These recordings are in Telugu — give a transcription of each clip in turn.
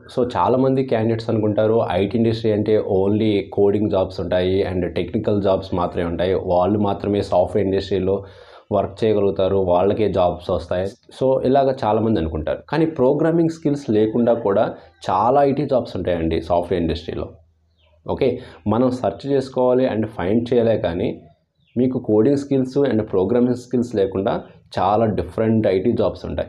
సో చాలామంది క్యాండిడేట్స్ అనుకుంటారు ఐటీ ఇండస్ట్రీ అంటే ఓన్లీ కోడింగ్ జాబ్స్ ఉంటాయి అండ్ టెక్నికల్ జాబ్స్ మాత్రమే ఉంటాయి వాళ్ళు మాత్రమే సాఫ్ట్వేర్ ఇండస్ట్రీలో వర్క్ చేయగలుగుతారు వాళ్ళకే జాబ్స్ వస్తాయి సో ఇలాగ చాలామంది అనుకుంటారు కానీ ప్రోగ్రామింగ్ స్కిల్స్ లేకుండా కూడా చాలా ఐటీ జాబ్స్ ఉంటాయండి సాఫ్ట్వేర్ ఇండస్ట్రీలో ఓకే మనం సెర్చ్ చేసుకోవాలి అండ్ ఫైండ్ చేయలే కానీ మీకు coding skills and programming skills లేకుండా చాలా డిఫరెంట్ ఐటీ జాబ్స్ ఉంటాయి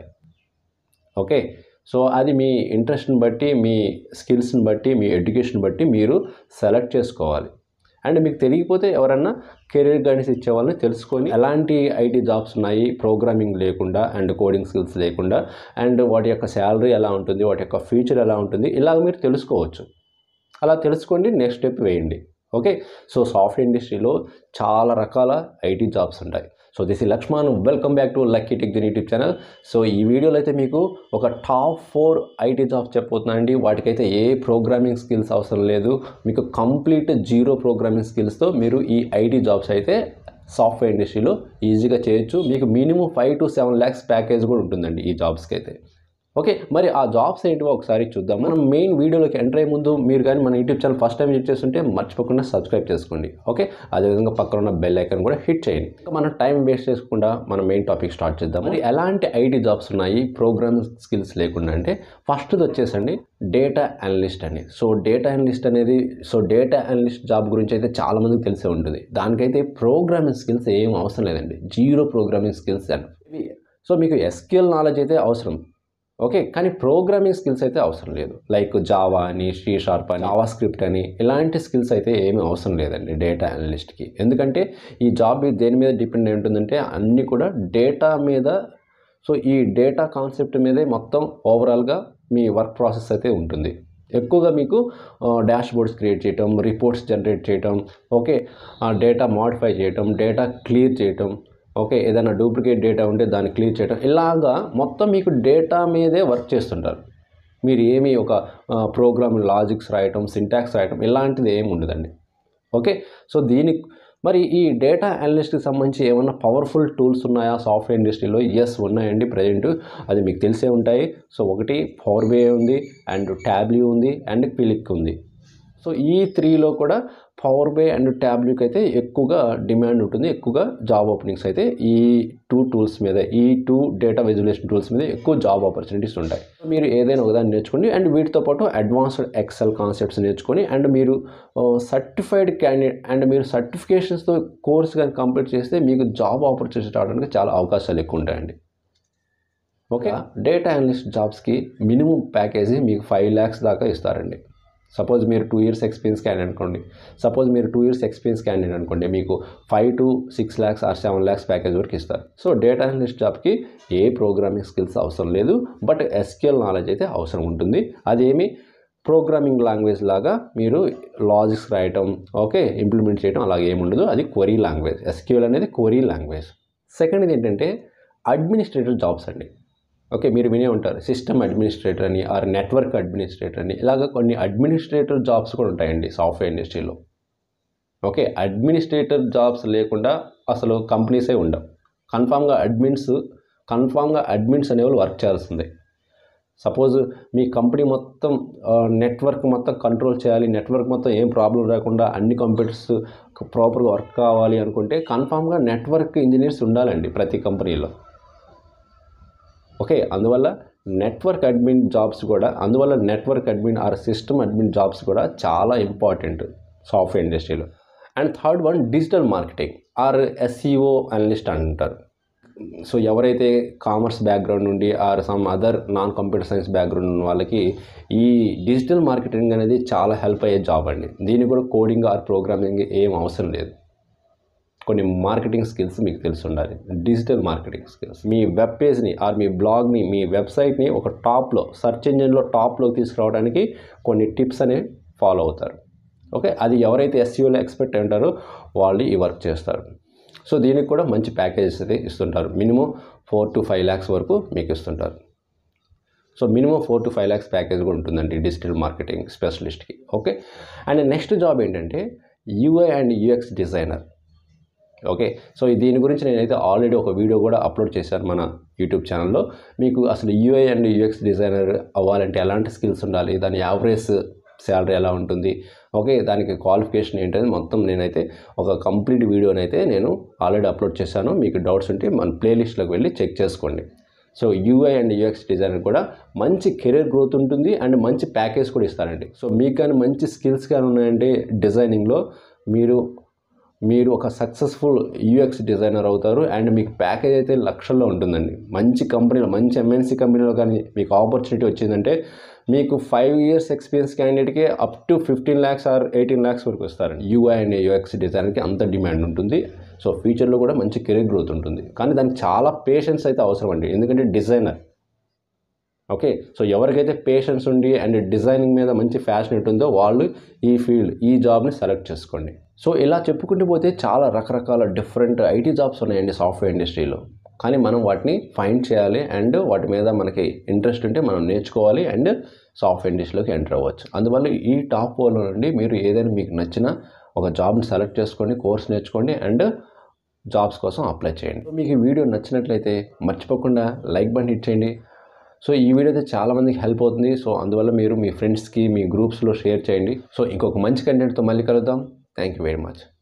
ఓకే సో అది మీ ఇంట్రెస్ట్ని బట్టి మీ స్కిల్స్ని బట్టి మీ ఎడ్యుకేషన్ బట్టి మీరు సెలెక్ట్ చేసుకోవాలి అండ్ మీకు తెలియకపోతే ఎవరన్నా కెరీర్ గైడెన్స్ ఇచ్చే వాళ్ళని తెలుసుకొని ఎలాంటి ఐటీ జాబ్స్ ఉన్నాయి ప్రోగ్రామింగ్ లేకుండా అండ్ కోడింగ్ స్కిల్స్ లేకుండా అండ్ వాటి యొక్క శాలరీ ఎలా ఉంటుంది వాటి యొక్క ఫ్యూచర్ ఎలా ఉంటుంది ఇలాగ మీరు తెలుసుకోవచ్చు అలా తెలుసుకోండి నెక్స్ట్ స్టెప్ వేయండి ఓకే సో సాఫ్ట్వేర్ ఇండస్ట్రీలో చాలా రకాల ఐటీ జాబ్స్ ఉంటాయి సో దిస్ ఈ Lakshman welcome back to lucky tech YouTube channel so ఈ వీడియోలో అయితే మీకు ఒక టాప్ ఫోర్ ఐటీ జాబ్స్ చెప్పబోతున్నానండి వాటికైతే ఏ ప్రోగ్రామింగ్ స్కిల్స్ అవసరం లేదు మీకు కంప్లీట్ జీరో ప్రోగ్రామింగ్ స్కిల్స్తో మీరు ఈ ఐటీ జాబ్స్ అయితే సాఫ్ట్వేర్ ఇండస్ట్రీలో ఈజీగా చేయొచ్చు మీకు minimum five to seven lakhs package కూడా ఉంటుందండి ఈ జాబ్స్కి అయితే ఓకే మరి ఆ జాబ్స్ ఏంటివో ఒకసారి చూద్దాం మనం మెయిన్ వీడియోలోకి ఎంటర్ అయ్యే ముందు మీరు కానీ మన YouTube channel first time use చేస్తుంటే మర్చిపోకుండా సబ్స్క్రైబ్ చేసుకోండి ఓకే అదేవిధంగా పక్కన ఉన్న బెల్ ఐకాన్ కూడా హిట్ చేయండి ఇంకా మనం టైం వేస్ట్ చేసుకుండా మనం మెయిన్ టాపిక్ స్టార్ట్ చేద్దాం మరి ఎలాంటి ఐటీ జాబ్స్ ఉన్నాయి ప్రోగ్రామింగ్ స్కిల్స్ లేకుండా అంటే ఫస్ట్ది వచ్చేసండి డేటా అనలిస్ట్ అని సో డేటా అనలిస్ట్ అనేది సో డేటా అనలిస్ట్ జాబ్ గురించి అయితే చాలా మందికి తెలిసే ఉంటుంది దానికైతే ప్రోగ్రామింగ్ స్కిల్స్ ఏం అవసరం లేదండి జీరో ప్రోగ్రామింగ్ స్కిల్స్ అని సో మీకు ఎస్క్యూఎల్ నాలెడ్జ్ అయితే అవసరం ఓకే కానీ ప్రోగ్రామింగ్ స్కిల్స్ అయితే అవసరం లేదు లైక్ జావా అని శ్రీ షార్ప్ అని జావా స్క్రిప్ట్ అని ఇలాంటి స్కిల్స్ అయితే ఏమీ అవసరం లేదండి డేటా అనలిస్ట్కి ఎందుకంటే ఈ జాబ్ దేని మీద డిపెండ్ అయి ఉంటుందంటే అన్నీ కూడా డేటా మీద సో ఈ డేటా కాన్సెప్ట్ మీదే మొత్తం ఓవరాల్గా మీ వర్క్ ప్రాసెస్ అయితే ఉంటుంది ఎక్కువగా మీకు డాష్ బోర్డ్స్ క్రియేట్ చేయటం రిపోర్ట్స్ జనరేట్ చేయటం ఓకే డేటా మాడిఫై చేయటం డేటా క్లియర్ చేయటం ఓకే ఏదైనా డూప్లికేట్ డేటా ఉంటే దాన్ని క్లియర్ చేయడం ఇలాగా మొత్తం మీకు డేటా మీదే వర్క్ చేస్తుంటారు మీరు ఏమి ఒక ప్రోగ్రామ్ లాజిక్స్ రాయటం సింటాక్స్ రాయటం ఇలాంటిది ఏమి ఉండదండి ఓకే సో దీనికి మరి ఈ డేటా అనలిస్ట్కి సంబంధించి ఏమైనా పవర్ఫుల్ టూల్స్ ఉన్నాయా సాఫ్ట్వేర్ ఇండస్ట్రీలో ఎస్ ఉన్నాయండి ప్రజెంట్ అది మీకు తెలిసే ఉంటాయి సో ఒకటి పవర్ బే ఉంది అండ్ ట్యాబ్లీ ఉంది అండ్ క్విలిక్ ఉంది సో ఈ త్రీలో కూడా పవర్ బే అండ్ ట్యాబ్లెట్కి అయితే ఎక్కువగా డిమాండ్ ఉంటుంది ఎక్కువగా జాబ్ ఓపెనింగ్స్ అయితే ఈ టూ టూల్స్ మీద ఈ టూ డేటా విజువలేషన్ టూల్స్ మీద ఎక్కువ జాబ్ ఆపర్చునిటీస్ ఉంటాయి మీరు ఏదైనా ఒకదాన్ని నేర్చుకోండి అండ్ వీటితో పాటు అడ్వాన్స్డ్ ఎక్సెల్ కాన్సెప్ట్స్ నేర్చుకొని అండ్ మీరు సర్టిఫైడ్ క్యాండిడేట్ అండ్ మీరు సర్టిఫికేషన్స్తో కోర్స్ కానీ కంప్లీట్ చేస్తే మీకు జాబ్ ఆపర్చునిటీస్ రావడానికి చాలా అవకాశాలు ఎక్కువ ఉంటాయండి ఓకే డేటా అనలిస్ట్ జాబ్స్కి మినిమం ప్యాకేజీ మీకు ఫైవ్ ల్యాక్స్ దాకా ఇస్తారండి సపోజ్ మీరు టూ ఇయర్స్ ఎక్స్పీరియన్స్ క్యాండిడేట్ అనుకోండి సపోజ్ మీరు టూ ఇయర్స్ ఎక్స్పీరియన్స్ క్యాండిడేట్ అనుకోండి మీకు five to six lakhs or seven lakhs package వరకు ఇస్తారు సో డేటా అనలిస్ట్ జాబ్కి ఏ ప్రోగ్రామింగ్ స్కిల్స్ అవసరం లేదు బట్ ఎస్క్యూఎల్ నాలెడ్జ్ అయితే అవసరం ఉంటుంది అదేమి ప్రోగ్రామింగ్ లాంగ్వేజ్ లాగా మీరు లాజిక్స్ రాయటం ఓకే ఇంప్లిమెంట్ చేయడం అలాగే ఏముండదు అది క్వరీ లాంగ్వేజ్ ఎస్క్యూఎల్ అనేది క్వరీ లాంగ్వేజ్ సెకండ్ ఏంటంటే అడ్మినిస్ట్రేటర్ జాబ్స్ అండి ఓకే మీరు వినే ఉంటారు సిస్టమ్ అడ్మినిస్ట్రేటర్ అని ఆర్ నెట్వర్క్ అడ్మినిస్ట్రేటర్ అని ఇలాగ కొన్ని అడ్మినిస్ట్రేటర్ జాబ్స్ కూడా ఉంటాయండి సాఫ్ట్వేర్ ఇండస్ట్రీలో ఓకే అడ్మినిస్ట్రేటర్ జాబ్స్ లేకుండా అసలు కంపెనీసే ఉండవు కన్ఫామ్గా అడ్మిన్స్ కన్ఫామ్గా అడ్మిన్స్ అనేవాళ్ళు వర్క్ చేయాల్సిందే సపోజ్ మీ కంపెనీ మొత్తం నెట్వర్క్ మొత్తం కంట్రోల్ చేయాలి నెట్వర్క్ మొత్తం ఏం ప్రాబ్లం రాకుండా అన్ని కంప్యూటర్స్ ప్రాపర్గా వర్క్ కావాలి అనుకుంటే కన్ఫామ్గా నెట్వర్క్ ఇంజనీర్స్ ఉండాలండి ప్రతి కంపెనీలో ఓకే అందువల్ల నెట్వర్క్ అడ్మిన్ జాబ్స్ కూడా అందువల్ల network admin or system admin jobs కూడా చాలా ఇంపార్టెంట్ సాఫ్ట్వేర్ ఇండస్ట్రీలో and third one digital marketing or SEO analyst అంటారు సో ఎవరైతే కామర్స్ బ్యాక్గ్రౌండ్ నుండి or some other non computer science background ఉన్న వాళ్ళకి ఈ డిజిటల్ మార్కెటింగ్ అనేది చాలా హెల్ప్ అయ్యే జాబ్ అండి దీనికి కూడా కోడింగ్ ఆర్ ప్రోగ్రామింగ్ ఏం అవసరం లేదు కొన్ని మార్కెటింగ్ స్కిల్స్ మీకు తెలిసి ఉండాలి డిజిటల్ మార్కెటింగ్ స్కిల్స్ మీ వెబ్ పేజ్ని ఆర్ మీ బ్లాగ్ని మీ వెబ్సైట్ని ఒక టాప్లో సెర్చ్ ఇంజిన్లో టాప్లోకి తీసుకురావడానికి కొన్ని టిప్స్ అనేవి ఫాలో అవుతారు ఓకే అది ఎవరైతే ఎస్సీఓలో ఎక్స్పెక్ట్ అయి ఉంటారో వాళ్ళు ఈ వర్క్ చేస్తారు సో దీనికి కూడా మంచి ప్యాకేజెస్ అయితే ఇస్తుంటారు minimum four to five lakhs వరకు మీకు ఇస్తుంటారు so minimum four to five lakhs package కూడా ఉంటుందండి డిజిటల్ మార్కెటింగ్ స్పెషలిస్ట్కి ఓకే అండ్ నెక్స్ట్ జాబ్ ఏంటంటే UI and UX designer okay so దీని గురించి నేనైతే ఆల్రెడీ ఒక వీడియో కూడా అప్లోడ్ చేశాను మన యూట్యూబ్ ఛానల్లో మీకు అసలు యూఐ అండ్ యూఎక్స్ డిజైనర్ అవ్వాలంటే ఎలాంటి స్కిల్స్ ఉండాలి దాని యావరేజ్ శాలరీ ఎలా ఉంటుంది ఓకే దానికి క్వాలిఫికేషన్ ఏంటనేది మొత్తం నేనైతే ఒక కంప్లీట్ వీడియోని అయితే నేను ఆల్రెడీ అప్లోడ్ చేశాను మీకు డౌట్స్ ఉంటే మన ప్లేలిస్ట్లోకి వెళ్ళి చెక్ చేసుకోండి so UI and UX designer కూడా మంచి కెరీర్ గ్రోత్ ఉంటుంది అండ్ మంచి ప్యాకేజ్ కూడా ఇస్తారండి సో మీకు కానీ మంచి స్కిల్స్ కానీ ఉన్నాయంటే డిజైనింగ్లో మీరు మీరు ఒక సక్సెస్ఫుల్ యూఎక్స్ డిజైనర్ అవుతారు అండ్ మీకు ప్యాకేజ్ అయితే లక్షల్లో ఉంటుందండి మంచి కంపెనీలో మంచి ఎంఎన్సీ కంపెనీలో కానీ మీకు ఆపర్చునిటీ వచ్చిందంటే మీకు ఫైవ్ ఇయర్స్ ఎక్స్పీరియన్స్ క్యాండిడేట్కి up to fifteen lakhs or eighteen lakhs వరకు వస్తారండి యూఐ అండ్ యూఎక్స్ డిజైనర్కి అంత డిమాండ్ ఉంటుంది సో ఫ్యూచర్లో కూడా మంచి కెరీర్ గ్రోత్ ఉంటుంది కానీ దానికి చాలా పేషెన్స్ అయితే అవసరం అండి ఎందుకంటే డిజైనర్ ఓకే సో ఎవరికైతే పేషెన్స్ ఉండి అండ్ డిజైనింగ్ మీద మంచి ఫ్యాషన్ ఉంటుందో వాళ్ళు ఈ ఫీల్డ్ ఈ జాబ్ని సెలెక్ట్ చేసుకోండి సో ఇలా చెప్పుకుంటూ పోతే చాలా రకరకాల డిఫరెంట్ ఐటీ జాబ్స్ ఉన్నాయండి సాఫ్ట్వేర్ ఇండస్ట్రీలో కానీ మనం వాటిని ఫైండ్ చేయాలి అండ్ వాటి మీద మనకి ఇంట్రెస్ట్ ఉంటే మనం నేర్చుకోవాలి అండ్ సాఫ్ట్వేర్ ఇండస్ట్రీలోకి ఎంటర్ అవ్వచ్చు అందువల్ల ఈ టాప్ ఫోర్లో నుండి మీరు ఏదైనా మీకు నచ్చిన ఒక జాబ్ని సెలెక్ట్ చేసుకోండి కోర్స్ నేర్చుకోండి అండ్ జాబ్స్ కోసం అప్లై చేయండి సో మీకు ఈ వీడియో నచ్చినట్లయితే మర్చిపోకుండా లైక్ బటన్ హిట్ చేయండి సో ఈ వీడియో అయితే చాలామందికి హెల్ప్ అవుతుంది సో అందువల్ల మీరు మీ ఫ్రెండ్స్కి మీ గ్రూప్స్లో షేర్ చేయండి సో ఇంకొక మంచి కంటెంట్తో మళ్ళీ కలుద్దాం థ్యాంక్ యూ వెరీ మచ్